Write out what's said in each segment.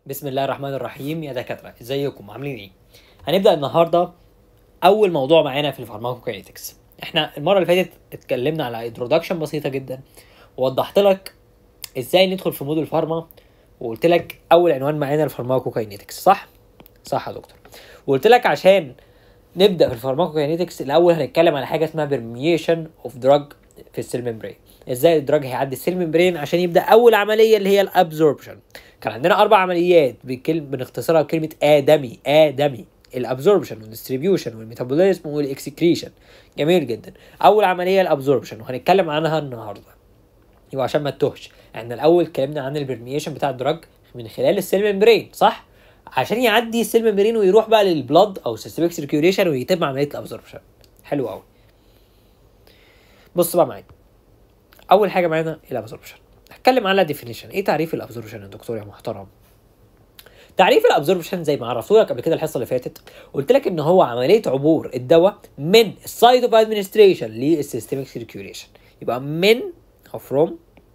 بسم الله الرحمن الرحيم يا دكاترة ازيكم عاملين ايه هنبدأ النهاردة أول موضوع معانا في الفارماكوكاينetics احنا المرة اللي فاتت اتكلمنا على انترودكشن بسيطة جدا ووضحت لك ازاي ندخل في مود الفارما وقلت لك أول عنوان معانا الفارماكوكاينetics صح؟ صح يا دكتور وقلت لك عشان نبدأ في الفارماكوكاينetics الأول هنتكلم على حاجة اسمها permeation of drug في السيل ممبرين ازاي الدراج هيعدي السيل ممبرين عشان يبدا اول عمليه اللي هي الابزوربشن كان عندنا اربع عمليات بكلمه بنختصرها بكلمه ادمي ادمي الابزوربشن والديستريبيوشن والميتابوليزم والاكسكريشن جميل جدا اول عمليه الابزوربشن وهنتكلم عنها النهارده يبقى عشان ما تتوهش احنا الاول اتكلمنا عن البرميشن بتاع الدراج من خلال السيل ممبرين صح عشان يعدي السيل ممبرين ويروح بقى للبلد او سيستميك سيركيوليشن ويتم عمليه الابزوربشن حلو قوي بص بقى معايا اول حاجه معانا الابزوربشن هتكلم على ديفينيشن ايه تعريف الابزوربشن يا دكتور يا محترم تعريف الابزوربشن زي ما عرفت لك قبل كده الحصه اللي فاتت قلت لك ان هو عمليه عبور الدواء من السايت اوف ادمنستريشن للسيستميك سيركيوليشن يبقى من او from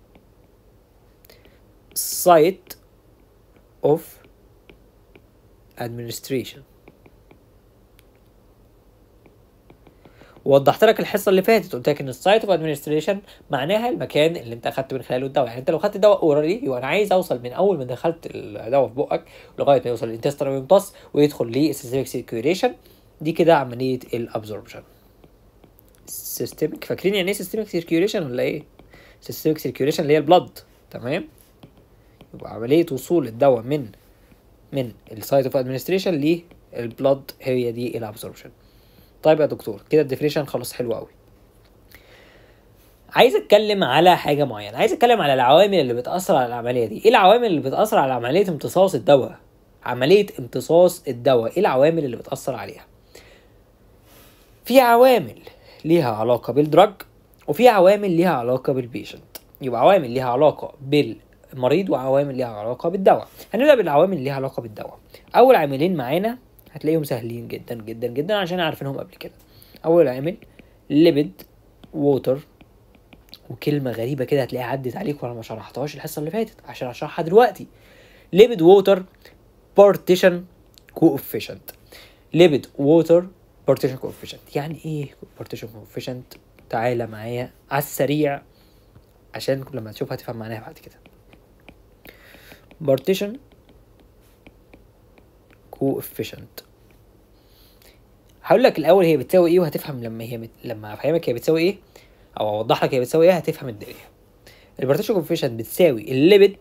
site of administration ووضحت لك الحصه اللي فاتت قلت لك ان السايت اوف ادمنستريشن معناها المكان اللي انت اخدت من خلاله الدواء يعني انت لو خدت دواء اورالي يبقى انا عايز اوصل من اول ما دخلت الدواء في بقك لغايه ما يوصل للانتستين ويمتص ويدخل للسيستميك سيركيوليشن دي كده عمليه الابزوربشن سيستميك فاكرين يعني ايه سيستميك سيركيوليشن ولا ايه سيستميك سيركيوليشن اللي هي البلد تمام يبقى عمليه وصول الدواء من من السايت اوف ادمنستريشن للبلد هي دي الابزوربشن طيب يا دكتور كده الديفينيشن خلاص حلو قوي عايز اتكلم على حاجه معينه عايز اتكلم على العوامل اللي بتاثر على العمليه دي ايه العوامل اللي بتاثر على عمليه امتصاص الدواء عمليه امتصاص الدواء ايه العوامل اللي بتاثر عليها في عوامل ليها علاقه بالدرج وفي عوامل ليها علاقه بالبيشنت يبقى عوامل ليها علاقه بالمريض وعوامل ليها علاقه بالدواء هنبدا بالعوامل اللي ليها علاقه بالدواء اول عاملين معانا هتلاقيهم سهلين جدا جدا جدا عشان عارفينهم قبل كده اول عامل ليبيد ووتر وكلمة غريبة كده هتلاقيها عدت عليك وانا ما شرحتهاش الحصة اللي فاتت عشان اشرحها دلوقتي ليبيد ووتر بارتيشن كوفيشنت ليبيد ووتر بارتيشن كوفيشنت يعني ايه بارتيشن كوفيشنت تعالى معايا على السريع عشان لما تشوفها تفهم معناها بعد كده بارتيشن كوفيشنت هقول لك الاول هي بتساوي ايه وهتفهم لما هي مت... لما افهمك هي بتساوي ايه او اوضح لك هي بتساوي ايه هتفهم الدنيا البارتيشن كوفيشنت بتساوي الليبيد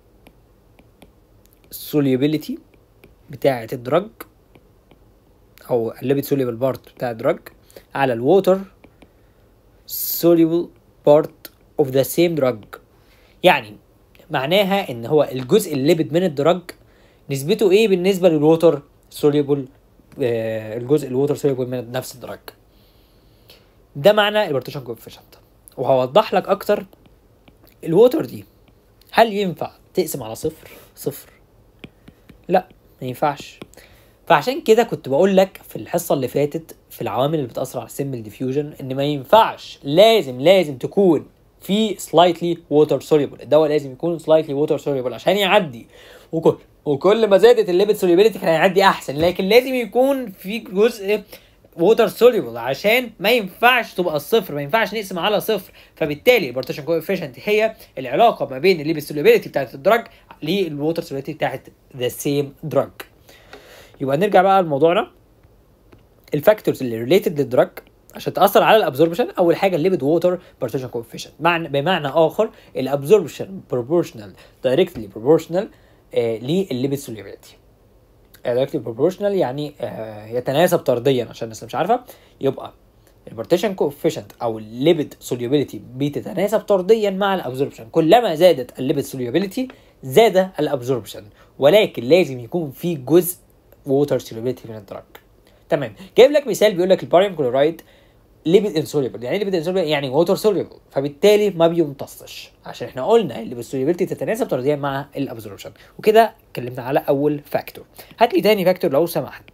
سوليبيليتي بتاعة الدرج او الليبيد سوليبل بارت بتاع الدرج على الووتر soluble part of the same drug يعني معناها ان هو الجزء الليبيد من الدرج نسبته ايه بالنسبه للووتر سوليبل آه الجزء الووتر سوليبل من نفس الدرج ده معنى البارتيشن كوفيشنت وهوضح لك اكتر الووتر دي هل ينفع تقسم على صفر صفر لا ما ينفعش فعشان كده كنت بقول لك في الحصه اللي فاتت في العوامل اللي بتاثر على السيمبل ديفيوجن ان ما ينفعش لازم لازم تكون في سلايتلي ووتر سوليبل الدواء لازم يكون سلايتلي ووتر سوليبل عشان يعدي وكل وكل ما زادت الليبيد سوليبيليتي كان هيعدي احسن لكن لازم يكون في جزء ووتر سوليبل عشان ما ينفعش تبقى الصفر ما ينفعش نقسم على صفر فبالتالي البارتيشن كوفيشنت هي العلاقه ما بين الليبيد سوليبيليتي بتاعت الدراج للووتر سوليبيليتي بتاعت ذا سيم دراج يبقى نرجع بقى لموضوعنا الفاكتورز اللي ريليتد للدراج عشان تاثر على الابزوربشن اول حاجه الليبيد ووتر بارتيشن كوفيشنت معنى بمعنى اخر الابزوربشن بروبورشنال دايركتلي بروبورشنال للليبيد سوليبيليتي دايركتلي بروبورشنال يعني آه يتناسب طرديا عشان الناس اللي مش عارفه يبقى البارتيشن كوفيشنت او الليبيد سوليبيليتي بتتناسب طرديا مع الابزوربشن كلما زادت الليبيد سوليبيليتي زاد الابزوربشن ولكن لازم يكون في جزء ووتر سوليبيليتي من الدراج تمام جايب لك مثال بيقول لك الباريوم كلورايد ليبيد انسوليبل يعني ليبيد انسوليبل يعني ووتر سوليبل فبالتالي ما بيمتصش عشان احنا قلنا اللي بالسوليبيلتي تتناسب طرديا مع الابزوربشن وكده اتكلمنا على اول فاكتور هات لي تاني فاكتور لو سمحت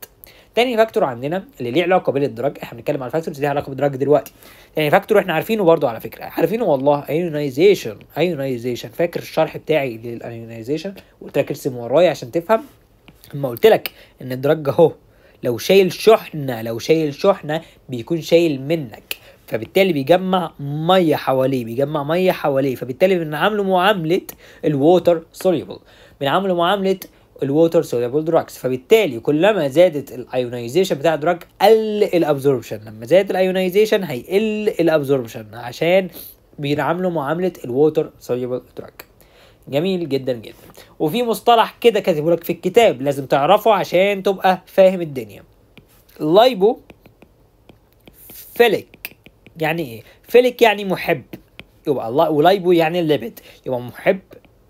تاني فاكتور عندنا اللي ليه علاقه بالادراج احنا بنتكلم على فاكتورز ليها علاقه بالادراج دلوقتي تاني فاكتور احنا عارفينه برضو على فكره عارفينه والله ايونايزيشن ايونايزيشن فاكر الشرح بتاعي للايونايزيشن قلت لك ارسم ورايا عشان تفهم اما قلت لك ان الدرج اهو لو شايل شحنه لو شايل شحنه بيكون شايل منك فبالتالي بيجمع ميه حواليه بيجمع ميه حواليه فبالتالي بنعامله معامله الووتر سوليبل بنعامله معامله الووتر سوليبل دراجز فبالتالي كلما زادت الايونايزيشن بتاع الدراج قل الابزوربشن لما زاد الايونايزيشن هيقل الابزوربشن عشان بينعاملوا معامله الووتر سوليبل دراج جميل جدا جدا وفي مصطلح كده كاتبه لك في الكتاب لازم تعرفه عشان تبقى فاهم الدنيا لايبو فيليك يعني ايه فيليك يعني محب يبقى الله ولايبو يعني الليبد يبقى محب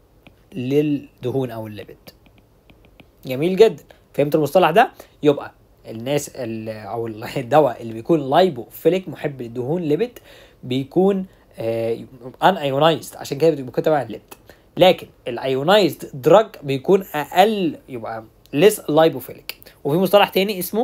للدهون او الليبد جميل جدا فهمت المصطلح ده يبقى الناس ال- او الدواء اللي بيكون لايبو فيليك محب للدهون ليبد بيكون ان ايونايزد عشان كده بيكون تبع الليبد لكن الايونايزد دراج بيكون اقل يبقى ليس لايبوفيليك وفي مصطلح تاني اسمه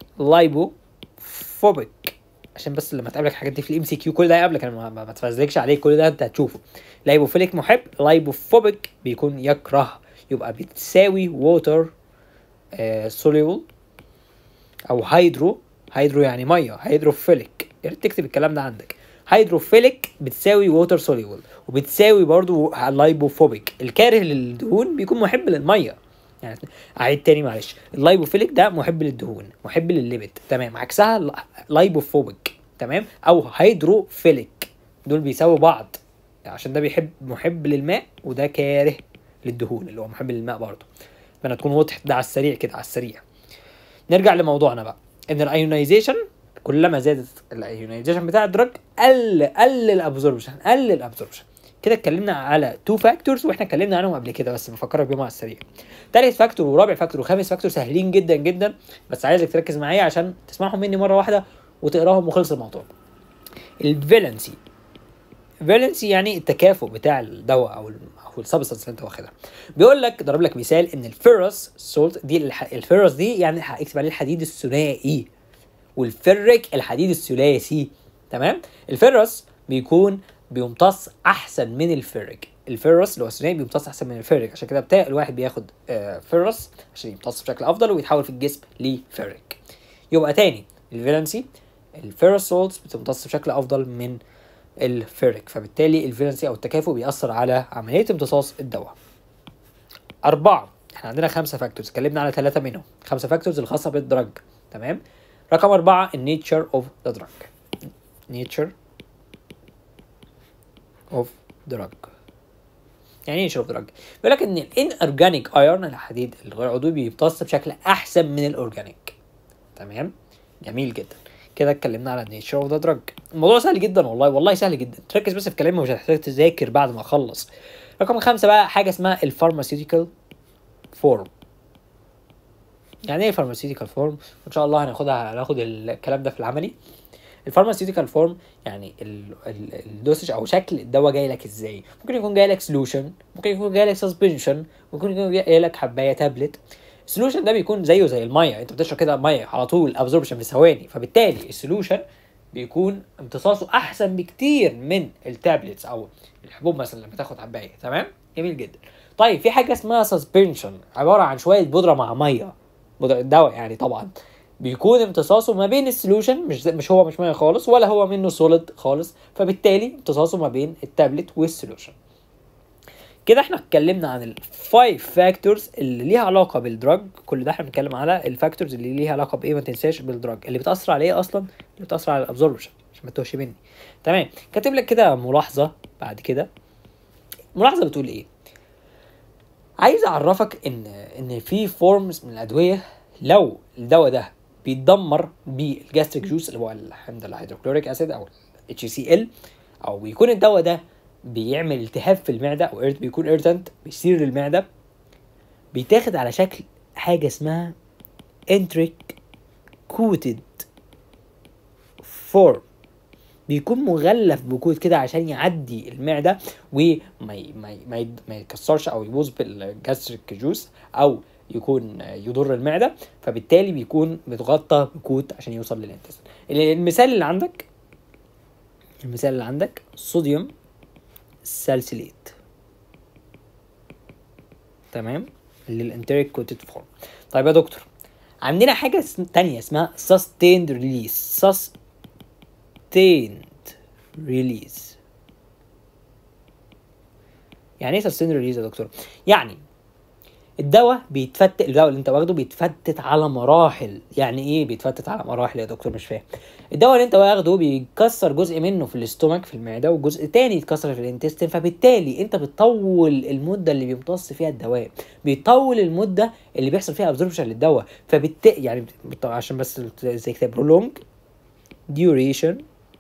لايبوفوبيك عشان بس لما تقابلك الحاجات دي في الام سي كيو كل ده هيقابلك انا ما- ما ما تفزلكش عليك كل ده انت هتشوفه لايبوفيليك محب لايبوفوبيك بيكون يكره يبقى بتساوي ووتر سوليبل او هيدرو هيدرو يعني ميه هيدروفيليك يا ريت تكتب الكلام ده عندك هيدروفيليك بتساوي ووتر سوليبل وبتساوي برضو لايبوفوبيك الكاره للدهون بيكون محب للميه يعني اعيد تاني معلش اللايبوفيليك ده محب للدهون محب للليبت تمام عكسها لا- لايبوفوبيك تمام او هيدروفيليك دول بيساووا بعض عشان ده بيحب محب للماء وده كاره للدهون اللي هو محب للماء برضه فانا تكون وضحت ده على السريع كده على السريع نرجع لموضوعنا بقى ان الايونايزيشن كلما زادت الايونايزيشن بتاع الدرج قل قل الابزوربشن قل الابزوربشن كده اتكلمنا على تو فاكتورز واحنا اتكلمنا عنهم قبل كده بس بفكرك بيهم على السريع تالت فاكتور ورابع فاكتور وخامس فاكتور سهلين جدا جدا بس عايزك تركز معايا عشان تسمعهم مني مره واحده وتقراهم وخلص الموضوع الفالنسي فالنسي يعني التكافؤ بتاع الدواء او ال او السبستانس اللي انت واخدها بيقول لك ضرب لك مثال ان الفيروس سولت دي الح... الفيروس دي يعني اكتب عليه الحديد الثنائي والفرك الحديد الثلاثي تمام الفيروس بيكون بيمتص احسن من الفرك الفيروس اللي هو الثنائي بيمتص احسن من الفرك عشان كده بتاع الواحد بياخد آه فيروس عشان يمتص بشكل افضل ويتحول في الجسم لفرك يبقى تاني الفالنسي الفيروس سولتس بتمتص بشكل افضل من الفيريك فبالتالي الفالنسي او التكافؤ بيأثر على عملية امتصاص الدواء أربعة احنا عندنا خمسة فاكتورز اتكلمنا على ثلاثة منهم خمسة فاكتورز الخاصة بالدرج تمام رقم أربعة النيتشر اوف ذا دراج نيتشر اوف دراج يعني ايه شرب دراج بيقول لك ان الان اورجانيك ايرون الحديد الغير عضوي بيمتص بشكل احسن من الاورجانيك تمام جميل جدا كده اتكلمنا على النيتشر اوف ذا دراج الموضوع سهل جدا والله والله سهل جدا تركز بس في كلامي مش هتحتاج تذاكر بعد ما اخلص رقم خمسة بقى حاجة اسمها الفارماسيوتيكال فورم يعني ايه فارماسيوتيكال فورم ان شاء الله هناخدها هناخد الكلام ده في العملي الفارماسيوتيكال فورم يعني ال- ال- الدوسج او شكل الدواء جاي لك ازاي ممكن يكون جاي لك سولوشن ممكن يكون جاي لك سسبنشن ممكن يكون جاي لك حبايه تابلت السولوشن ده بيكون زيه زي الميه انت بتشرب كده ميه على طول ابزوربشن في ثواني فبالتالي السولوشن بيكون امتصاصه احسن بكتير من التابلتس او الحبوب مثلا لما تاخد حبايه تمام جميل جدا طيب في حاجه اسمها سسبنشن عباره عن شويه بودره مع ميه بودره الدواء يعني طبعا بيكون امتصاصه ما بين السولوشن مش زي- مش هو مش ميه خالص ولا هو منه سوليد خالص فبالتالي امتصاصه ما بين التابلت والسولوشن كده احنا اتكلمنا عن الفايف فاكتورز اللي ليها علاقه بالدراج كل ده احنا بنتكلم على الفاكتورز اللي ليها علاقه بايه ما تنساش بالدراج اللي بتاثر على ايه اصلا اللي بتاثر على الابزوربشن عشان ما تتوهش مني تمام كاتب لك كده ملاحظه بعد كده ملاحظه بتقول ايه عايز اعرفك ان ان في فورمز من الادويه لو الدواء ده بيتدمر بالجاستريك جوس اللي هو الحمض الهيدروكلوريك اسيد او اتش سي ال او بيكون الدواء ده بيعمل التهاب في المعده او إرت- بيكون ايرتنت بيصير للمعده بيتاخد على شكل حاجه اسمها انتريك كوتد فورم بيكون مغلف بكود كده عشان يعدي المعده وما ي- ما ي- ما ي- ما يتكسرش او يبوظ بالجاستريك جوس او يكون يضر المعده فبالتالي بيكون بيتغطى بكوت عشان يوصل للانتستين المثال اللي عندك المثال اللي عندك صوديوم سالسيليت تمام للانتريك كوتد فورم طيب يا دكتور عندنا حاجه اسم- تانية اسمها sustained release sustained release يعني ايه sustained release يا دكتور يعني الدواء بيتفتت الدواء اللي انت واخده بيتفتت على مراحل يعني ايه بيتفتت على مراحل يا دكتور مش فاهم الدواء اللي انت واخده بيكسر جزء منه في الاستومك في المعده وجزء تاني يتكسر في الانتستين فبالتالي انت بتطول المده اللي بيمتص فيها الدواء بيطول المده اللي بيحصل فيها ابزوربشن للدواء فبالتالي يعني بت- عشان بس زي كده prolong duration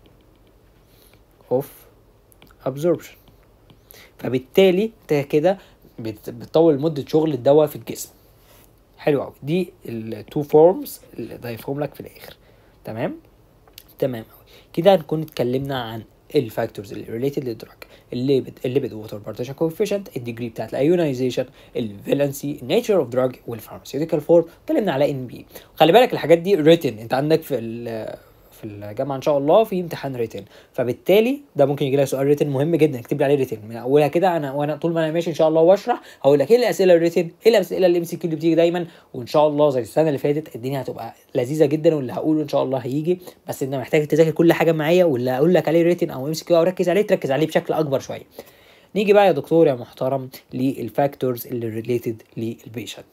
of absorption فبالتالي انت كده بت- بتطول مده شغل الدواء في الجسم حلو قوي دي التو فورمز اللي ضايفهم لك في الاخر تمام تمام قوي كده هنكون اتكلمنا عن الفاكتورز اللي ريليتد للدراج الليبيد الليبيد ووتر بارتيشن كوفيشنت الديجري بتاعت الايونايزيشن الفالنسي النيتشر اوف دراج والفارماسيوتيكال فورم اتكلمنا على ان بي خلي بالك الحاجات دي ريتن انت عندك في ال- في الجامعه ان شاء الله في امتحان ريتن فبالتالي ده ممكن يجي لك سؤال ريتن مهم جدا اكتب لي عليه ريتن من اولها كده انا وانا طول ما انا ماشي ان شاء الله واشرح هقول لك ايه الاسئله الريتن ايه الاسئله الام سي كيو اللي بتيجي دايما وان شاء الله زي السنه اللي فاتت الدنيا هتبقى لذيذه جدا واللي هقوله ان شاء الله هيجي بس انت محتاج تذاكر كل حاجه معايا واللي اقول لك عليه ريتن او ام سي كيو او ركز عليه تركز عليه بشكل اكبر شويه نيجي بقى يا دكتور يا محترم للفاكتورز اللي ريليتد للبيشنت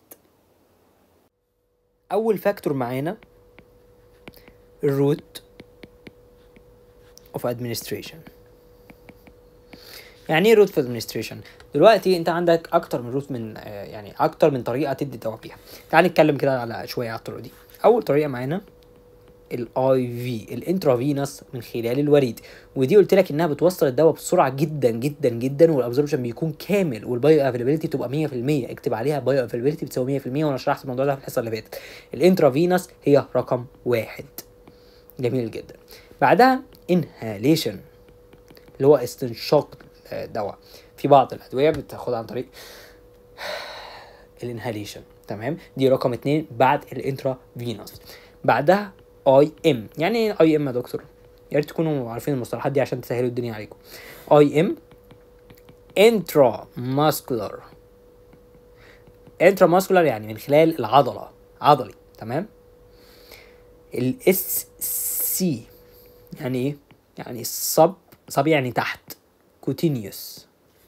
اول فاكتور معانا الروت اوف ادمنستريشن يعني ايه روت اوف ادمنستريشن دلوقتي انت عندك اكتر من روت من آه، يعني اكتر من طريقه تدي الدواء بيها تعال نتكلم كده على شويه على الطرق دي اول طريقه معانا الاي في الانترافينوس من خلال الوريد ودي قلت لك انها بتوصل الدواء بسرعه جدا جدا جدا والابزوربشن بيكون كامل والبايو افيلابيلتي تبقى 100% اكتب عليها بايو افيلابيلتي بتساوي 100% وانا شرحت الموضوع ده في الحصه اللي فاتت الانترافينوس هي رقم واحد جميل جدا بعدها انهاليشن اللي هو استنشاق آه، دواء في بعض الادويه بتاخدها عن طريق الانهاليشن تمام دي رقم اتنين بعد الانترا فينوس بعدها اي ام يعني ايه اي ام يا دكتور يا ريت تكونوا عارفين المصطلحات دي عشان تسهلوا الدنيا عليكم اي ام انترا ماسكولار انترا ماسكولار يعني من خلال العضله عضلي تمام الاس سي يعني ايه يعني الصب صب يعني تحت كوتينيوس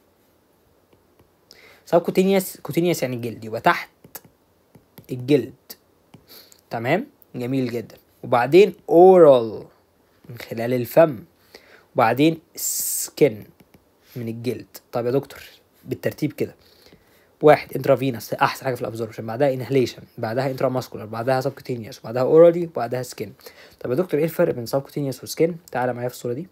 سب كوتينيوس كوتينيوس يعني الجلد يبقى تحت الجلد تمام جميل جدا وبعدين اورال من خلال الفم وبعدين سكن من الجلد طيب يا دكتور بالترتيب كده واحد انترافينوس احسن حاجه في الابزوربشن بعدها انهليشن بعدها انترا ماسكولار بعدها سبكوتينيوس بعدها اورالي وبعدها سكين طب يا دكتور ايه الفرق بين سبكوتينيوس وسكين تعالى معايا في الصوره دي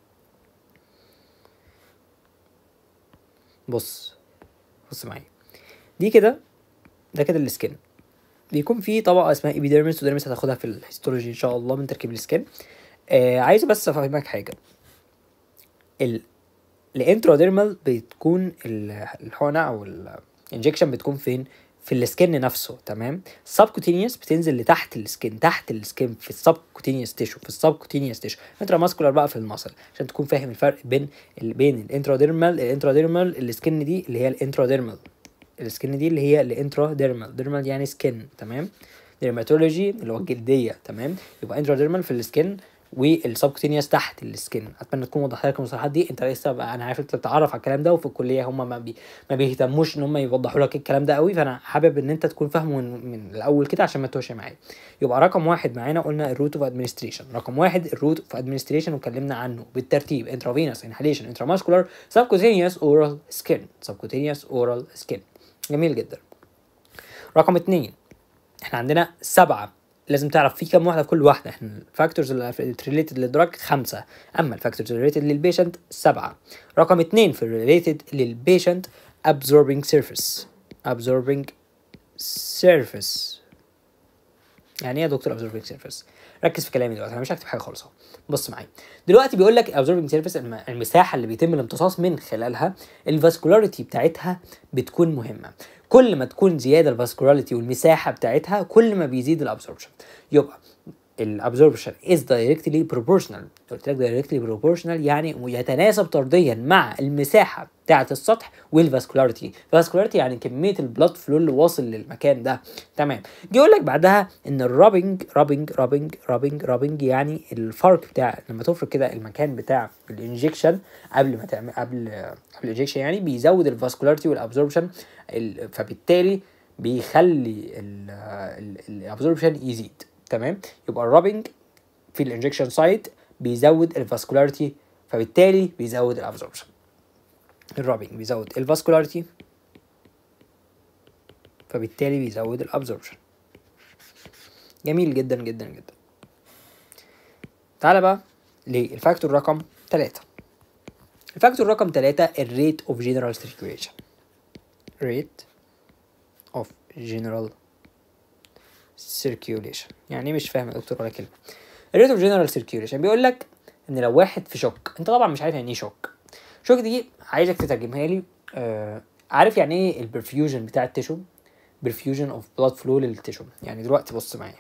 بص بص معايا دي كده ده كده السكين بيكون في طبقه اسمها ايبيديرمس وديرمس هتاخدها في الهيستولوجي ان شاء الله من تركيب السكين آه عايز بس افهمك حاجه ال الانتراديرمال بتكون ال- الحقنه او الانجكشن بتكون فين في السكن نفسه تمام السبكوتينيوس بتنزل لتحت السكن تحت السكن في السبكوتينيوس تيشو في السبكوتينيوس تيشو انترا ماسكولار بقى في المصل عشان تكون فاهم الفرق بين ال بين الانتراديرمال الانتراديرمال السكن دي اللي هي الانتراديرمال السكن دي اللي هي الانتراديرمال ديرمال يعني سكن تمام ديرماتولوجي اللي هو الجلديه تمام يبقى انتراديرمال في السكن والسبكوتينيوس تحت السكن اتمنى تكون وضحت لك المصطلحات دي انت لسه بقى انا عارف انت بتتعرف على الكلام ده وفي الكليه هم ما, بي ما بيهتموش ان هم يوضحوا لك الكلام ده قوي فانا حابب ان انت تكون فاهمه من, من الاول كده عشان ما تتوهش معايا يبقى رقم واحد معانا قلنا الروت اوف ادمنستريشن رقم واحد الروت اوف ادمنستريشن واتكلمنا عنه بالترتيب انترافينوس انهاليشن انتراماسكولار سبكوتينيوس اورال سكين سبكوتينيوس اورال سكين جميل جدا رقم اتنين احنا عندنا سبعة لازم تعرف في كام واحدة في كل واحدة احنا الفاكتورز اللي ريليتد للدراج خمسة اما الفاكتورز اللي ريليتد للبيشنت سبعة رقم اتنين في الريليتد للبيشنت absorbing surface absorbing surface يعني ايه يا دكتور observing surface ركز في كلامي دلوقتي انا مش هكتب حاجه خالص اهو بص معايا دلوقتي بيقول لك observing surface الم- المساحه اللي بيتم الامتصاص من خلالها الفاسكولاريتي بتاعتها بتكون مهمه كل ما تكون زياده الفاسكولاريتي والمساحه بتاعتها كل ما بيزيد الابسوربشن يبقى الابزوربشن از دايركتلي بروبورشنال قلت لك دايركتلي بروبورشنال يعني يتناسب طرديا مع المساحه بتاعه السطح والفاسكولاريتي الفاسكولاريتي يعني كميه البلاد فلو اللي واصل للمكان ده تمام جه يقول لك بعدها ان الرابنج رابنج رابنج رابنج رابنج يعني الفرق بتاع لما تفرق كده المكان بتاع الانجكشن قبل ما تعمل قبل قبل الانجكشن يعني بيزود الفاسكولاريتي والابزوربشن فبالتالي بيخلي الابزوربشن يزيد تمام يبقى الرابنج في الانجكشن سايت بيزود الفاسكولاريتي فبالتالي بيزود الابزوربشن الرابنج بيزود الفاسكولاريتي فبالتالي بيزود الابزوربشن جميل جدا جدا جدا تعالى بقى للفاكتور رقم ثلاثة الفاكتور رقم ثلاثة الريت اوف جنرال سيركيوليشن ريت اوف جنرال سيركيوليشن يعني إيه مش فاهم يا دكتور ولا كلمه الريت اوف جنرال سيركيوليشن بيقول لك ان لو واحد في شوك انت طبعا مش عارف يعني ايه شوك شوك دي عايزك تترجمها لي آه عارف يعني ايه البرفيوجن بتاع التيشو برفيوجن اوف بلاد فلو للتيشو يعني دلوقتي بص معايا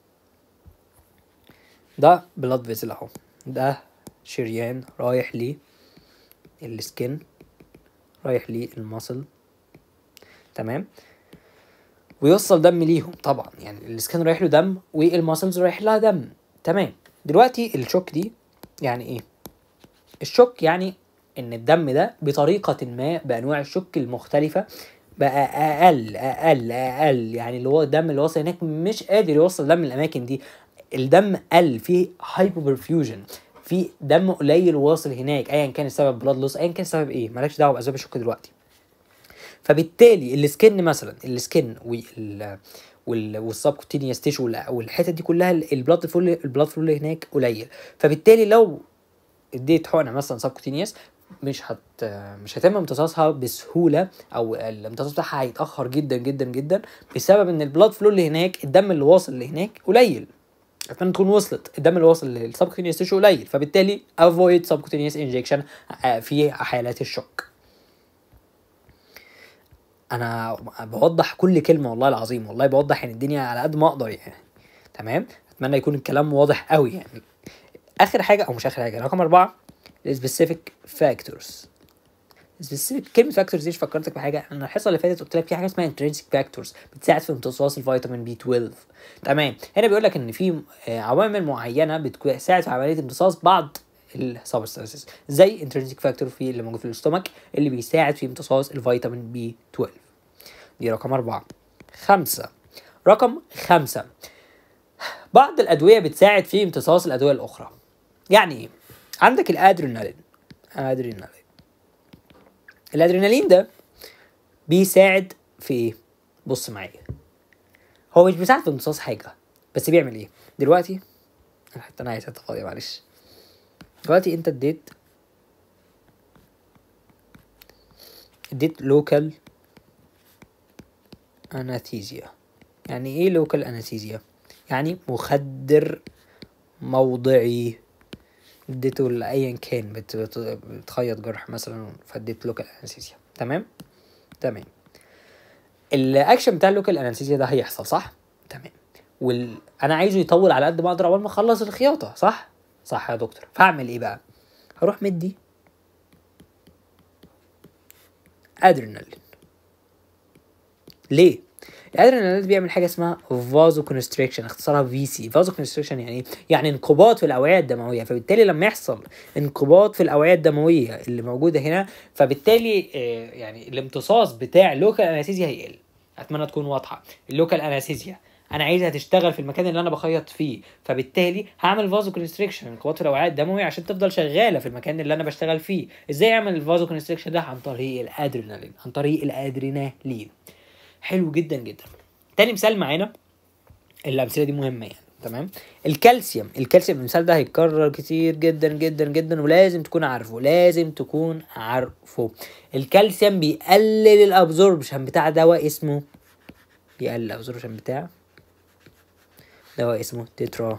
ده بلاد فيزل اهو ده شريان رايح لي السكن رايح لي المصل تمام ويوصل دم ليهم طبعا يعني السكن رايح له دم والماسلز رايح لها دم تمام دلوقتي الشوك دي يعني ايه الشوك يعني ان الدم ده بطريقه ما بانواع الشوك المختلفه بقى اقل اقل اقل يعني اللي هو الدم اللي واصل هناك مش قادر يوصل دم الاماكن دي الدم قل فيه هايبوبرفيوجن في دم قليل واصل هناك ايا كان السبب بلاد لوس ايا كان السبب ايه مالكش دعوه باسباب الشوك دلوقتي فبالتالي السكن مثلا السكن وال وال والسبكوتينيوس تيشو والحتت دي كلها البلاد فلو البلاد فلو اللي هناك قليل فبالتالي لو اديت حقنه مثلا سبكوتينيوس مش هت مش هيتم امتصاصها بسهوله او الامتصاص بتاعها هيتاخر جدا جدا جدا بسبب ان البلاد فلو اللي هناك الدم اللي واصل لهناك قليل عشان تكون وصلت الدم اللي واصل للسبكوتينيوس تيشو قليل فبالتالي افويد سبكوتينيوس انجكشن في حالات الشوك انا بوضح كل كلمه والله العظيم والله بوضح يعني الدنيا على قد ما اقدر يعني تمام اتمنى يكون الكلام واضح قوي يعني اخر حاجه او مش اخر حاجه رقم اربعه السبيسيفيك فاكتورز سبيسيفيك كلمه فاكتورز دي فكرتك بحاجه انا الحصه اللي فاتت قلت لك في حاجه اسمها انترنسيك فاكتورز بتساعد في امتصاص الفيتامين بي 12 تمام هنا بيقول لك ان في عوامل معينه بتساعد في عمليه امتصاص بعض السبستانسز زي انترنسيك فاكتور في اللي موجود في الاستومك اللي بيساعد في امتصاص الفيتامين بي 12 دي رقم أربعة خمسة رقم خمسة بعض الأدوية بتساعد في امتصاص الأدوية الأخرى يعني إيه؟ عندك الأدرينالين أدرينالين الأدرينالين ده بيساعد في إيه؟ بص معايا هو مش بيساعد في امتصاص حاجة بس بيعمل إيه؟ دلوقتي حتى أنا عايز حتة فاضية معلش دلوقتي أنت اديت اديت لوكال انستيزيا يعني ايه لوكال انستيزيا يعني مخدر موضعي اديته لايا كان بت... بت... بتخيط جرح مثلا فاديت لوكال انستيزيا تمام تمام الاكشن بتاع اللوكال انستيزيا ده هيحصل صح تمام وال... انا عايزه يطول على قد ما اقدر اول ما اخلص الخياطه صح صح يا دكتور فاعمل ايه بقى هروح مدي ادرينالين ليه الادرينالين بيعمل حاجه اسمها فازو كونستريكشن اختصارها في سي فازو كونستريكشن يعني ايه يعني انقباض في الاوعيه الدمويه فبالتالي لما يحصل انقباض في الاوعيه الدمويه اللي موجوده هنا فبالتالي آه يعني الامتصاص بتاع اللوكال انستيزيا هيقل اتمنى تكون واضحه اللوكال انستيزيا انا عايزها تشتغل في المكان اللي انا بخيط فيه فبالتالي هعمل فازو كونستريكشن انقباض في الاوعيه الدمويه عشان تفضل شغاله في المكان اللي انا بشتغل فيه ازاي اعمل الفازو كونستريكشن ده عن طريق الادرينالين عن طريق الادرينالين حلو جدا جدا تاني مثال معانا الامثله دي مهمه يعني تمام الكالسيوم الكالسيوم المثال ده هيتكرر كتير جدا جدا جدا ولازم تكون عارفه لازم تكون عارفه الكالسيوم بيقلل الابزوربشن بتاع دواء اسمه بيقلل الابزوربشن بتاع دواء اسمه تترا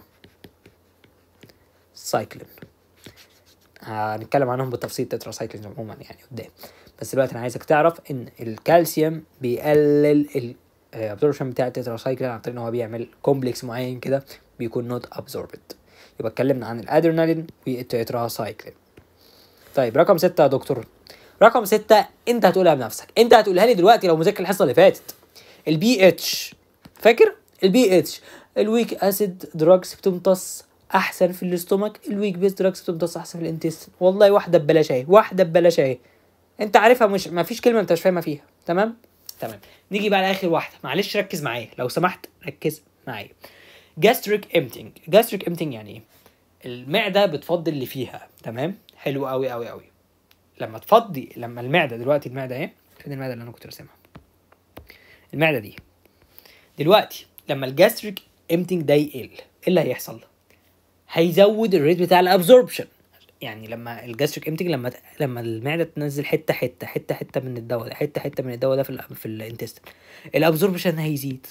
سايكلين هنتكلم عنهم بالتفصيل تترا سايكلين عموما يعني قدام بس دلوقتي انا عايزك تعرف ان الكالسيوم بيقلل الابزوربشن بتاع التترا سايكلين عن طريق ان هو بيعمل كومبلكس معين كده بيكون نوت ابزوربد يبقى اتكلمنا عن الادرينالين والتترا سايكلين طيب رقم ستة يا دكتور رقم ستة انت هتقولها بنفسك انت هتقولها لي دلوقتي لو مذاكر الحصة اللي فاتت البي اتش فاكر البي اتش الويك اسيد دراجز بتمتص احسن في الاستومك الويك بيس دراجز بتمتص احسن في الانتستين والله واحده ببلاش اهي واحده ببلاش اهي انت عارفها مش ما فيش كلمه انت مش فاهمها فيها تمام تمام نيجي بقى لاخر واحده معلش ركز معايا لو سمحت ركز معايا جاستريك امتنج جاستريك امتنج يعني ايه المعده بتفضي اللي فيها تمام حلو قوي قوي قوي لما تفضي لما المعده دلوقتي المعده اهي فين المعده اللي انا كنت راسمها المعده دي دلوقتي لما الجاستريك امتنج ده يقل ايه اللي هيحصل هيزود الريت بتاع الابزوربشن يعني لما الجاستريك امتنج لما لما المعده تنزل حته حته حته حته من الدواء ده حته حته من الدواء ده في ال في الانتستين الابزوربشن هيزيد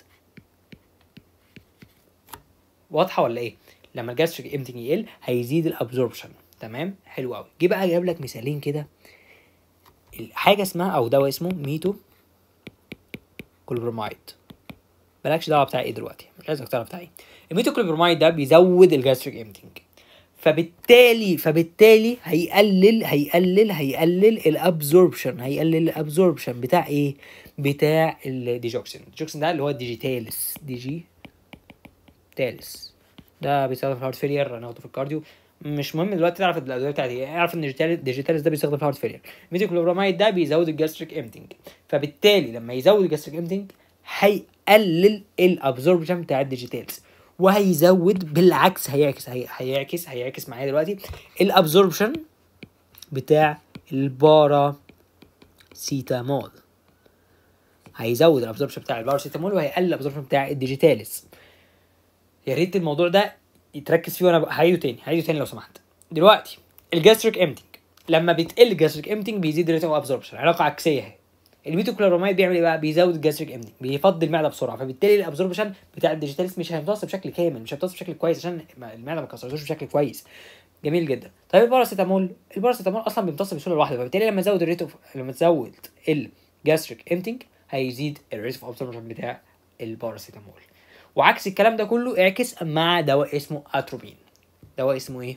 واضحه ولا ايه لما الجاستريك امتنج يقل هيزيد الابزوربشن تمام حلو قوي جه بقى جايب لك مثالين كده حاجه اسمها او دواء اسمه ميتو كلوبرومايد مالكش دعوه بتاع ايه دلوقتي مش عايزك تعرف بتاع ايه الميتوكلوبرومايد ده بيزود الجاستريك امتنج فبالتالي فبالتالي هيقلل هيقلل هيقلل الابزوربشن هيقلل الابزوربشن بتاع ايه بتاع الديجوكسين الديجوكسين ده اللي هو الديجيتالس ديجي تالس ده بيستخدم في الهارت فيلير هناخده في الكارديو مش مهم دلوقتي تعرف الادويه بتاعتي ايه اعرف ان الديجيتالس ده بيستخدم في الهارت فيلير الميتوكلوبرومايد ده بيزود الجاستريك امتنج فبالتالي لما يزود الجاستريك امتنج هيقلل الابزوربشن بتاع الديجيتالز وهيزود بالعكس هيعكس هي... هيعكس هيعكس معايا دلوقتي الابزوربشن بتاع البارا سيتامول هيزود الابزوربشن بتاع الباراسيتامول وهيقلل الابزوربشن بتاع الديجيتالس يا ريت الموضوع ده يتركز فيه وانا هعيده تاني هعيده تاني لو سمحت دلوقتي الجاستريك امتنج لما بتقل الجاستريك امتنج بيزيد الريت اوف ابزوربشن علاقه عكسيه اهي الميتوكلورومايد بيعمل ايه بقى بيزود الجاستريك امتنج بيفضي المعده بسرعه فبالتالي الابزوربشن بتاع الديجيتالس مش هيمتص بشكل كامل مش هيمتص بشكل كويس عشان المعده ما كسرتوش بشكل كويس جميل جدا طيب الباراسيتامول الباراسيتامول اصلا بيمتص بسهوله لوحده فبالتالي لما تزود الريت اوف لما تزود الجاستريك امتنج هيزيد الريت اوف ابزوربشن بتاع الباراسيتامول وعكس الكلام ده كله اعكس مع دواء اسمه اتروبين دواء اسمه ايه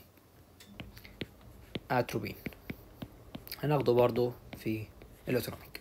اتروبين هناخده برضو في الاوتونوميك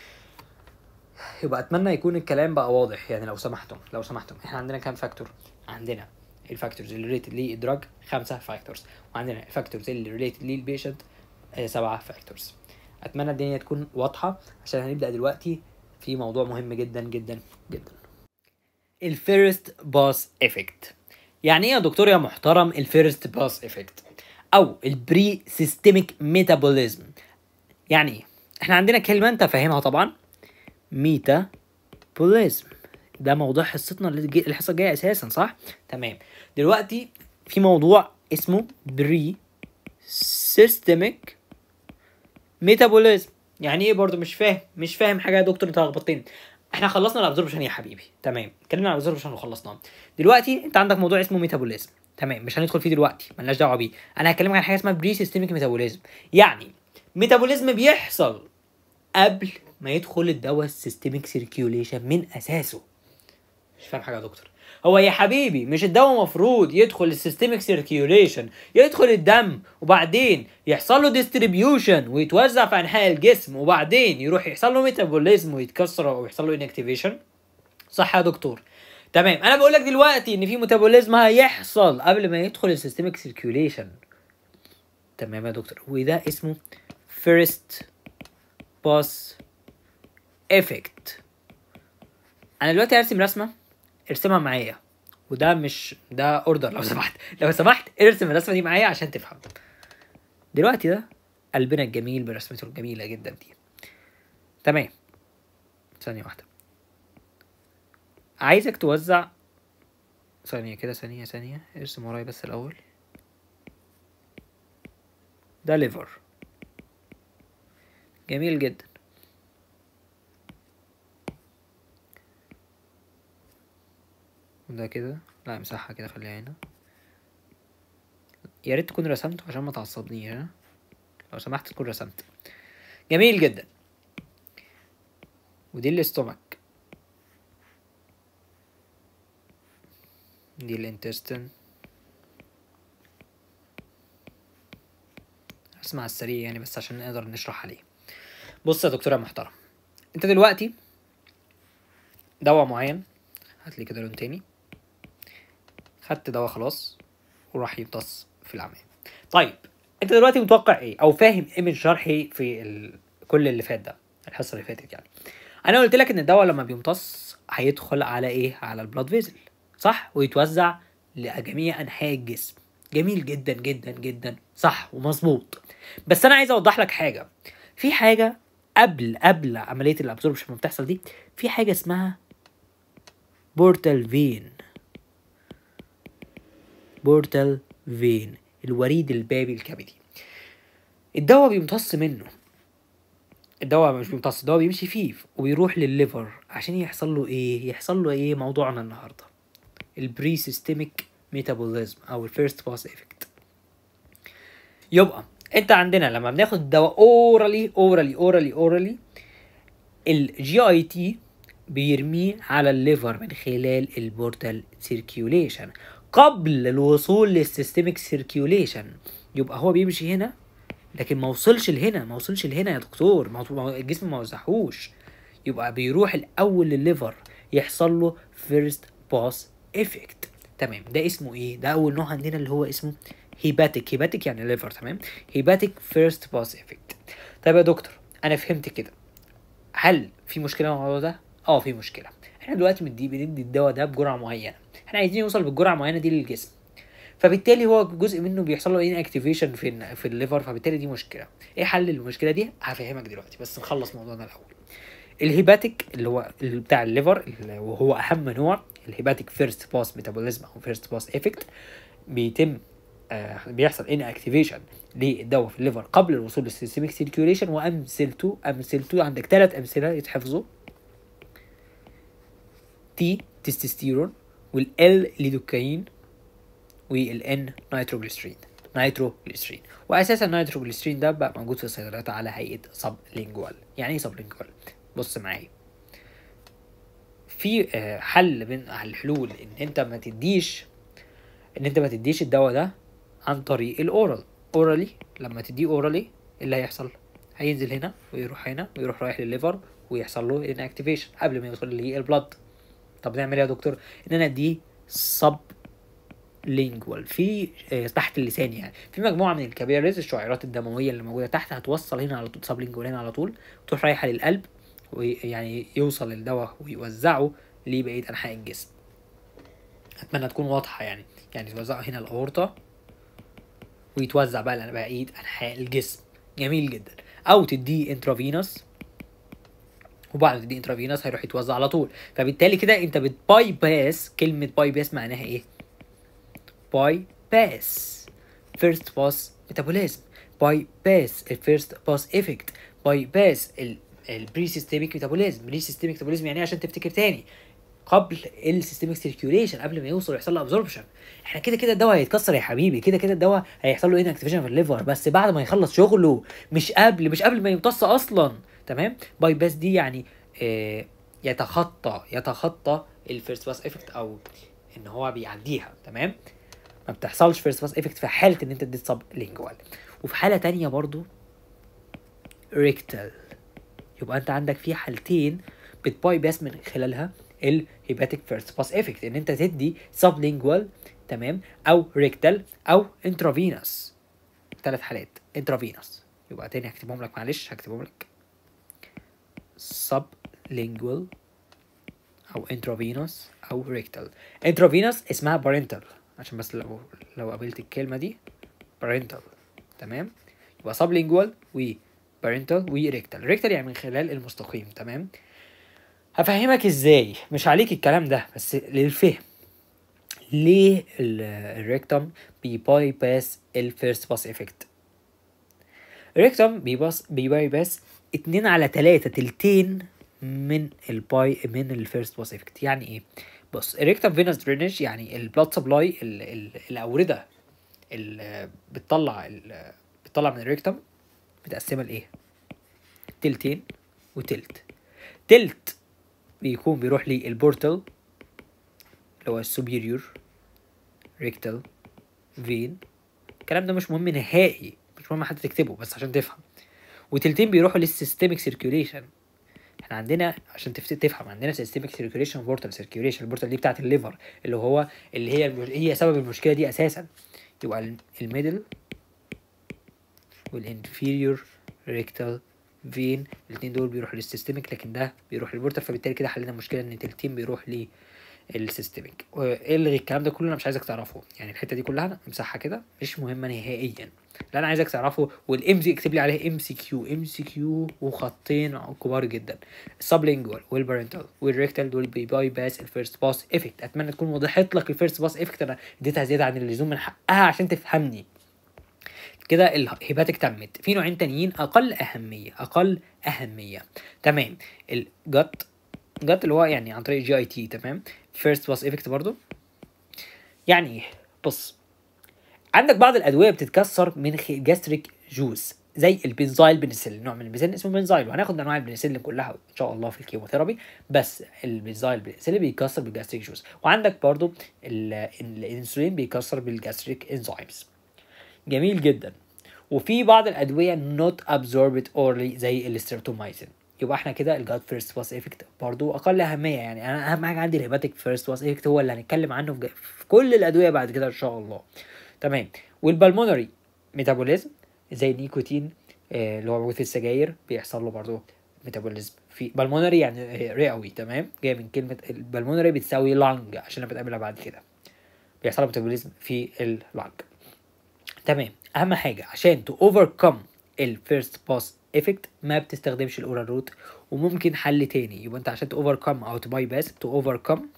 يبقى اتمنى يكون الكلام بقى واضح يعني لو سمحتم لو سمحتم احنا عندنا كام فاكتور عندنا الفاكتورز اللي ريليتد للدراج خمسة فاكتورز وعندنا الفاكتورز اللي ريليتد للبيشنت سبعة فاكتورز اتمنى الدنيا تكون واضحة عشان هنبدأ دلوقتي في موضوع مهم جدا جدا جدا الفيرست باس افكت يعني ايه يا دكتور يا محترم الفيرست باس افكت او البري سيستميك ميتابوليزم يعني ايه احنا عندنا كلمه انت فاهمها طبعا ميتابوليزم ده موضوع حصتنا اللي جي... الحصه الجايه اساسا صح تمام دلوقتي في موضوع اسمه بري سيستميك ميتابوليزم يعني ايه برضو مش فاهم مش فاهم حاجه يا دكتور انت لخبطتني احنا خلصنا الابزوربشن يا حبيبي تمام اتكلمنا عن الابزوربشن وخلصناه دلوقتي انت عندك موضوع اسمه ميتابوليزم تمام مش هندخل فيه دلوقتي ملناش دعوه بيه انا هكلمك عن حاجه اسمها بري سيستميك ميتابوليزم يعني ميتابوليزم بيحصل قبل ما يدخل الدواء السيستميك سيركيوليشن من اساسه مش فاهم حاجه يا دكتور هو يا حبيبي مش الدواء مفروض يدخل السيستميك سيركيوليشن يدخل الدم وبعدين يحصل له ديستريبيوشن ويتوزع في انحاء الجسم وبعدين يروح يحصل له ميتابوليزم ويتكسر او يحصل له انكتيفيشن صح يا دكتور تمام انا بقول لك دلوقتي ان في ميتابوليزم هيحصل قبل ما يدخل السيستميك سيركيوليشن تمام يا دكتور وده اسمه فيرست باس افكت انا دلوقتي هرسم رسمه ارسمها معايا وده مش ده اوردر لو سمحت لو سمحت ارسم الرسمه دي معايا عشان تفهم دلوقتي ده قلبنا الجميل برسمته الجميله جدا دي تمام ثانيه واحده عايزك توزع ثانيه كده ثانيه ثانيه ارسم ورايا بس الاول ده ليفر جميل جدا وده كده لا امسحها كده خليها هنا يا ريت تكون رسمته عشان ما تعصبنيش ها لو سمحت تكون رسمت جميل جدا ودي الاستومك دي الانتستين اسمع السريع يعني بس عشان نقدر نشرح عليه بص يا دكتور يا محترم انت دلوقتي دواء معين هات لي كده لون تاني خدت دواء خلاص وراح يمتص في العمليه طيب انت دلوقتي متوقع ايه او فاهم ايه من شرحي في ال... كل اللي فات ده الحصه اللي فاتت يعني انا قلت لك ان الدواء لما بيمتص هيدخل على ايه على البلاد فيزل صح ويتوزع لجميع انحاء الجسم جميل جدا جدا جدا صح ومظبوط بس انا عايز اوضح لك حاجه في حاجه قبل قبل عمليه الابسوربشن ما بتحصل دي في حاجه اسمها بورتال فين بورتال فين الوريد البابي الكبدي الدواء بيمتص منه الدواء مش بيمتص الدواء بيمشي فيه وبيروح للليفر عشان يحصل له ايه يحصل له ايه موضوعنا النهارده البري سيستميك ميتابوليزم او الفيرست باس افكت يبقى انت عندنا لما بناخد الدواء اورالي اورالي اورالي اورالي الجي اي تي بيرميه على الليفر من خلال البورتال سيركيوليشن قبل الوصول للسيستميك سيركيوليشن يبقى هو بيمشي هنا لكن ما وصلش لهنا ما وصلش لهنا يا دكتور ما هو- الجسم ما وزعهوش يبقى بيروح الاول للليفر يحصل له فيرست باس افكت تمام ده اسمه ايه ده اول نوع عندنا اللي هو اسمه هيباتيك هيباتيك يعني ليفر تمام هيباتيك فيرست باس افكت طيب يا دكتور انا فهمت كده هل في مشكله مع الموضوع ده اه في مشكله احنا دلوقتي بندي بندي الدواء ده بجرعه معينه احنا عايزين نوصل بالجرعه المعينه دي للجسم فبالتالي هو جزء منه بيحصل له ان اكتيفيشن في ال- في الليفر فبالتالي دي مشكله ايه حل المشكله دي هفهمك دلوقتي بس نخلص موضوعنا الاول الهيباتيك اللي هو اللي بتاع الليفر اللي وهو اهم نوع الهيباتيك فيرست باس ميتابوليزم او فيرست باس افكت بيتم آه بيحصل ان اكتيفيشن للدواء في الليفر قبل الوصول للسيستميك سيركيوليشن وامثلته امثلته عندك ثلاث امثله يتحفظوا تي تستوستيرون والال ليدوكاين والان نيتروجليسرين نيتروجليسرين واساسا النيتروجليسرين ده بقى موجود في الصيدليات على هيئه سب لينجوال يعني ايه سب لينجوال بص معايا في آه، حل من الحلول ان انت ما تديش ان انت ما تديش الدواء ده عن طريق الاورال اورالي لما تديه اورالي ايه اللي هيحصل هينزل هنا ويروح هنا ويروح رايح للليفر ويحصل له ان اكتيفيشن قبل ما يوصل للبلد طب نعمل ايه يا دكتور ان انا اديه سب لينجوال في آه، تحت اللسان يعني في مجموعه من الكابيلاريز الشعيرات الدمويه اللي موجوده تحت هتوصل هنا على طول سب لينجوال هنا على طول تروح رايحه للقلب ويعني يوصل الدواء ويوزعه لبقيه انحاء الجسم اتمنى تكون واضحه يعني يعني توزعه هنا الاورطه ويتوزع بقى على بقيه انحاء الجسم جميل جدا او تديه انترافينوس وبعد ما تديه انترافينوس هيروح يتوزع على طول فبالتالي كده انت بتباي باس كلمه باي باس معناها ايه باي باس فيرست باس ميتابوليزم باي باس الفيرست باس افكت باي باس البري سيستميك ميتابوليزم بري سيستميك ميتابوليزم يعني إيه عشان تفتكر تاني قبل السيستميك سيركيوليشن قبل ما يوصل يحصل له ابزوربشن احنا كده كده الدواء هيتكسر يا حبيبي كده كده الدواء هيحصل له انكتيفيشن في الليفر بس بعد ما يخلص شغله مش قبل مش قبل ما يمتص اصلا تمام باي باس دي يعني آه يتخطى يتخطى الفيرست باس افكت او ان هو بيعديها تمام ما بتحصلش فيرست باس افكت في حاله ان انت اديت سب لينجوال وفي حاله تانية برضو ريكتال يبقى انت عندك في حالتين بتباي باس من خلالها الهيباتيك فيرست باس افكت ان انت تدي سب لينجوال تمام او ريكتال او انترافينوس ثلاث حالات انترافينوس يبقى تاني هكتبهم لك معلش هكتبهم لك سب لينجوال او انترافينوس او ريكتال انترافينوس اسمها بارنتال عشان بس لو لو قابلت الكلمه دي بارنتال تمام يبقى سب لينجوال و بارنتال وريكتال ريكتال يعني من خلال المستقيم تمام هفهمك ازاي مش عليك الكلام ده بس للفهم ليه ال- الريكتم بيباي باس الفيرست باس افكت الريكتم بيباس بيباي باس اتنين على تلاتة تلتين من الباي من الفيرست باس افكت يعني ايه بص الريكتم فينوس درينج يعني البلاد سبلاي الاورده اللي بتطلع ال- بتطلع من الريكتم متقسمه لايه تلتين وتلت تلت بيكون بيروح للبورتال اللي هو السوبيريور ريكتال فين الكلام ده مش مهم نهائي مش مهم حتى تكتبه بس عشان تفهم وتلتين بيروحوا للسيستميك سيركيوليشن احنا عندنا عشان تفت- تفهم عندنا سيستميك سيركيوليشن بورتال سيركيوليشن البورتال دي بتاعت الليفر اللي هو اللي هي المش... هي سبب المشكله دي اساسا يبقى ال- الميدل والانفيريور ريكتال فين الاثنين دول بيروحوا للسيستميك لكن ده بيروح للبورتال فبالتالي كده حلينا المشكله ان تلتين بيروح ل السيستميك الغي الكلام ده كله انا مش عايزك تعرفه يعني الحته دي كلها امسحها كده مش مهمه نهائيا اللي انا عايزك تعرفه والام سي اكتب لي عليه ام سي كيو ام سي كيو وخطين كبار جدا السبلينجوال والبارنتال والريكتال دول بيباي باس الفيرست باس افكت اتمنى تكون وضحت لك الفيرست باس افكت انا اديتها زياده عن اللزوم من حقها عشان تفهمني كده الهيباتيك تمت في نوعين تانيين اقل اهميه اقل اهميه تمام الجت جت اللي هو يعني عن طريق جي اي تي تمام فيرست باس افكت برضو يعني ايه بص عندك بعض الادويه بتتكسر من جاستريك جوز زي البنزايل بنسلين نوع من البنسلين اسمه بنزايل وهناخد انواع البنسلين كلها ان شاء الله في الكيموثيرابي بس البنزايل بنسلين بيكسر بالجاستريك جوز وعندك برضو ال- الانسولين بيكسر بالجاستريك انزيمز جميل جدا وفي بعض الادويه نوت ابزوربت اورلي زي الاستريبتومايسين يبقى احنا كده الجاد فيرست باس افكت برضو اقل اهميه يعني انا اهم حاجه عندي الهيباتيك فيرست باس افكت هو اللي هنتكلم عنه في, ج- في كل الادويه بعد كده ان شاء الله تمام والبلمونري ميتابوليزم زي النيكوتين آه، اللي هو موجود في السجاير بيحصل له برضو ميتابوليزم في بالمونري يعني آه، رئوي تمام جاي من كلمه البلمونري بتساوي لانج عشان انا بتقابلها بعد كده بيحصل له ميتابوليزم في اللانج تمام اهم حاجه عشان تو اوفركم الفيرست باس افكت ما بتستخدمش الاورال روت وممكن حل تاني يبقى انت عشان تو اوفركم او تو باي باس تو اوفركم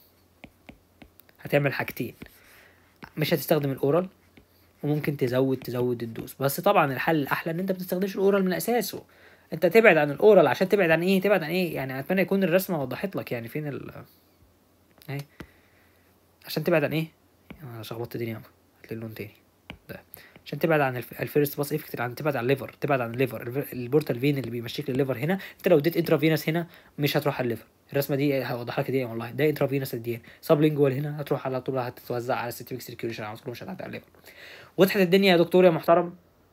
هتعمل حاجتين مش هتستخدم الاورال وممكن تزود تزود الدوز بس طبعا الحل الاحلى ان انت ما تستخدمش الاورال من اساسه انت تبعد عن الاورال عشان تبعد عن ايه تبعد عن ايه يعني اتمنى يكون الرسمه وضحت لك يعني فين ال اهي عشان تبعد عن ايه انا شخبطت الدنيا هات لي اللون تاني ده عشان تبعد عن الف- الفيرست باس افكت عن تبعد عن الليفر تبعد عن الليفر الف- البورتال فين اللي بيمشيك للليفر هنا انت لو اديت انترافينوس هنا مش هتروح على الليفر الرسمه دي هوضح لك دي والله ده انترافينوس دي سبلينجوال هنا هتروح على طول هتتوزع على السيستميك سيركيوليشن على طول مش هتعدي على الليفر وضحت الدنيا يا دكتور يا محترم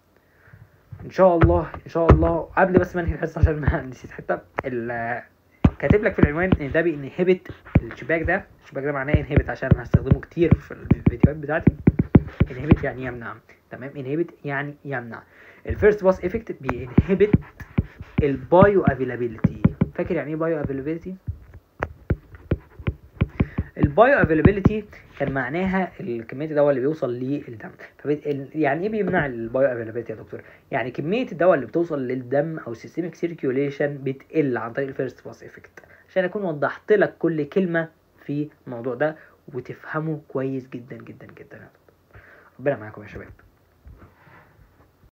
ان شاء الله ان شاء الله قبل بس ما انهي الحصه عشان ما نسيت حته ال- كاتب لك في العنوان ان ده بينهبت الشباك ده الشباك ده معناه انهبت عشان هستخدمه كتير في الفيديوهات بتاعتي انهبت يعني يمنع تمام انهبت يعني يمنع الفيرست باس افكت بينهبت البايو افيلابيلتي فاكر يعني ايه بايو افيلابيلتي البايو افيلابيلتي كان معناها كميه الدواء اللي بيوصل للدم فبت... ال- يعني ايه بيمنع البايو افيلابيلتي يا دكتور يعني كميه الدواء اللي بتوصل للدم او السيستميك سيركيوليشن بتقل عن طريق الفيرست باس افكت عشان اكون وضحت لك كل كلمه في الموضوع ده وتفهمه كويس جدا جدا جدا يا دكتور ربنا معاكم يا شباب